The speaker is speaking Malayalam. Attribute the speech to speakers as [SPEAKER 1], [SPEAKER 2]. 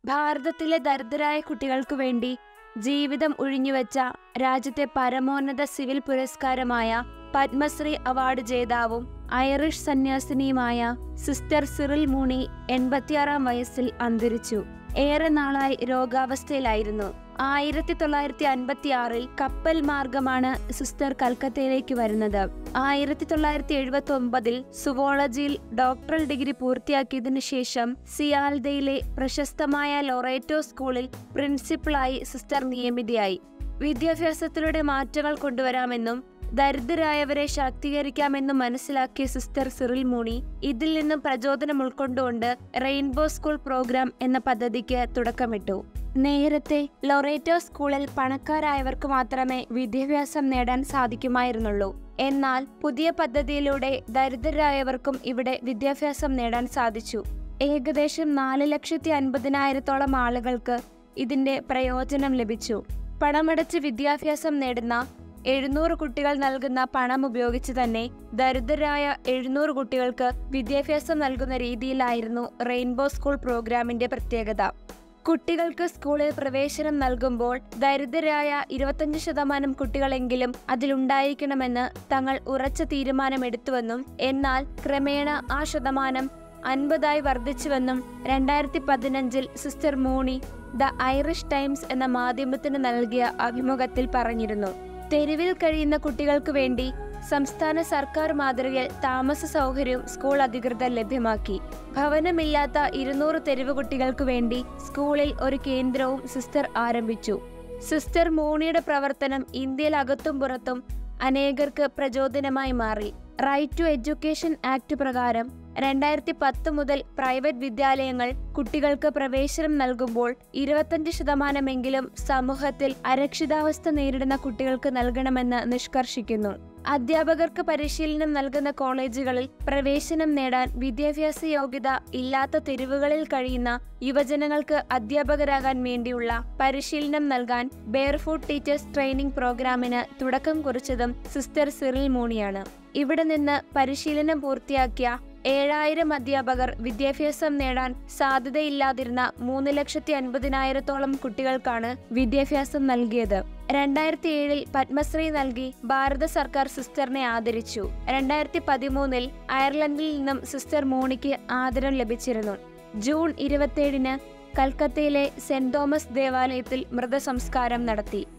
[SPEAKER 1] ഭാരതത്തിലെ ദരിദ്രരായ കുട്ടികൾക്കു വേണ്ടി ജീവിതം ഒഴിഞ്ഞുവെച്ച രാജ്യത്തെ പരമോന്നത സിവിൽ പുരസ്കാരമായ പത്മശ്രീ അവാർഡ് ജേതാവും ഐറിഷ് സന്യാസിനിയുമായ സിസ്റ്റർ സിറിൽ മൂണി എൺപത്തിയാറാം വയസ്സിൽ അന്തരിച്ചു ഏറെ നാളായി രോഗാവസ്ഥയിലായിരുന്നു ആയിരത്തി തൊള്ളായിരത്തി അൻപത്തി ആറിൽ കപ്പൽ മാർഗമാണ് സിസ്റ്റർ കൽക്കത്തയിലേക്ക് വരുന്നത് ആയിരത്തി തൊള്ളായിരത്തി എഴുപത്തി ഒമ്പതിൽ സുവോളജിയിൽ ഡോക്ടറൽ ഡിഗ്രി പൂർത്തിയാക്കിയതിനു ശേഷം സിയാൽദയിലെ പ്രശസ്തമായ ലൊറേറ്റോ സ്കൂളിൽ പ്രിൻസിപ്പളായി സിസ്റ്റർ നിയമിതയായി വിദ്യാഭ്യാസത്തിലൂടെ മാറ്റങ്ങൾ കൊണ്ടുവരാമെന്നും ദരിദ്രരായവരെ ശാക്തീകരിക്കാമെന്നും മനസ്സിലാക്കിയ സിസ്റ്റർ സിറിൽ മൂണി ഇതിൽ നിന്നും പ്രചോദനം ഉൾക്കൊണ്ടുകൊണ്ട് റെയിൻബോ സ്കൂൾ പ്രോഗ്രാം എന്ന പദ്ധതിക്ക് തുടക്കമിട്ടു നേരത്തെ ലൊറേറ്റോ സ്കൂളിൽ പണക്കാരായവർക്ക് മാത്രമേ വിദ്യാഭ്യാസം നേടാൻ സാധിക്കുമായിരുന്നുള്ളൂ എന്നാൽ പുതിയ പദ്ധതിയിലൂടെ ദരിദ്രരായവർക്കും ഇവിടെ വിദ്യാഭ്യാസം നേടാൻ സാധിച്ചു ഏകദേശം നാല് ലക്ഷത്തി അൻപതിനായിരത്തോളം ആളുകൾക്ക് ഇതിന്റെ പ്രയോജനം ലഭിച്ചു പണമടച്ച് വിദ്യാഭ്യാസം നേടുന്ന എഴുന്നൂറ് കുട്ടികൾ നൽകുന്ന പണം ഉപയോഗിച്ച് തന്നെ ദരിദ്രരായ എഴുന്നൂറ് കുട്ടികൾക്ക് വിദ്യാഭ്യാസം നൽകുന്ന രീതിയിലായിരുന്നു റെയിൻബോ സ്കൂൾ പ്രോഗ്രാമിന്റെ പ്രത്യേകത കുട്ടികൾക്ക് സ്കൂളിൽ പ്രവേശനം നൽകുമ്പോൾ ദരിദ്രരായ ഇരുപത്തഞ്ച് ശതമാനം കുട്ടികളെങ്കിലും അതിലുണ്ടായിരിക്കണമെന്ന് തങ്ങൾ ഉറച്ച തീരുമാനമെടുത്തുവെന്നും എന്നാൽ ക്രമേണ ആ ശതമാനം അൻപതായി വർദ്ധിച്ചുവെന്നും രണ്ടായിരത്തി പതിനഞ്ചിൽ sister Mooney the Irish Times എന്ന മാധ്യമത്തിന് നൽകിയ അഭിമുഖത്തിൽ പറഞ്ഞിരുന്നു തെരുവിൽ കഴിയുന്ന കുട്ടികൾക്ക് വേണ്ടി സംസ്ഥാന സർക്കാർ മാതൃകയിൽ താമസ സൗകര്യവും സ്കൂൾ അധികൃതർ ലഭ്യമാക്കി ഭവനമില്ലാത്ത ഇരുന്നൂറ് തെരുവ് കുട്ടികൾക്ക് വേണ്ടി സ്കൂളിൽ ഒരു കേന്ദ്രവും സിസ്റ്റർ ആരംഭിച്ചു സിസ്റ്റർ മൂണിയുടെ പ്രവർത്തനം ഇന്ത്യയിൽ അകത്തും പുറത്തും അനേകർക്ക് പ്രചോദനമായി മാറി റൈറ്റ് ടു എഡ്യൂക്കേഷൻ ആക്ട് പ്രകാരം രണ്ടായിരത്തി പത്ത് മുതൽ പ്രൈവറ്റ് വിദ്യാലയങ്ങൾ കുട്ടികൾക്ക് പ്രവേശനം നൽകുമ്പോൾ ഇരുപത്തഞ്ച് ശതമാനമെങ്കിലും സമൂഹത്തിൽ അരക്ഷിതാവസ്ഥ നേരിടുന്ന കുട്ടികൾക്ക് നൽകണമെന്ന് നിഷ്കർഷിക്കുന്നു അധ്യാപകർക്ക് പരിശീലനം നൽകുന്ന കോളേജുകളിൽ പ്രവേശനം നേടാൻ വിദ്യാഭ്യാസ യോഗ്യത ഇല്ലാത്ത തെരുവുകളിൽ കഴിയുന്ന യുവജനങ്ങൾക്ക് അധ്യാപകരാകാൻ വേണ്ടിയുള്ള പരിശീലനം നൽകാൻ ബെയർഫുഡ് ടീച്ചേഴ്സ് ട്രെയിനിംഗ് പ്രോഗ്രാമിന് തുടക്കം കുറിച്ചതും സിസ്റ്റർ സിറിൽ മൂണിയാണ് ഇവിടെ നിന്ന് പരിശീലനം പൂർത്തിയാക്കിയ ഏഴായിരം അധ്യാപകർ വിദ്യാഭ്യാസം നേടാൻ സാധ്യതയില്ലാതിരുന്ന മൂന്ന് ലക്ഷത്തി അൻപതിനായിരത്തോളം കുട്ടികൾക്കാണ് വിദ്യാഭ്യാസം നൽകിയത് രണ്ടായിരത്തി ഏഴിൽ പത്മശ്രീ നൽകി ഭാരത സർക്കാർ സിസ്റ്ററിനെ ആദരിച്ചു രണ്ടായിരത്തി പതിമൂന്നിൽ അയർലൻഡിൽ നിന്നും സിസ്റ്റർ മോണിക്ക് ആദരം ലഭിച്ചിരുന്നു ജൂൺ ഇരുപത്തിയേഴിന് കൽക്കത്തയിലെ സെന്റ് തോമസ് ദേവാലയത്തിൽ മൃതസംസ്കാരം നടത്തി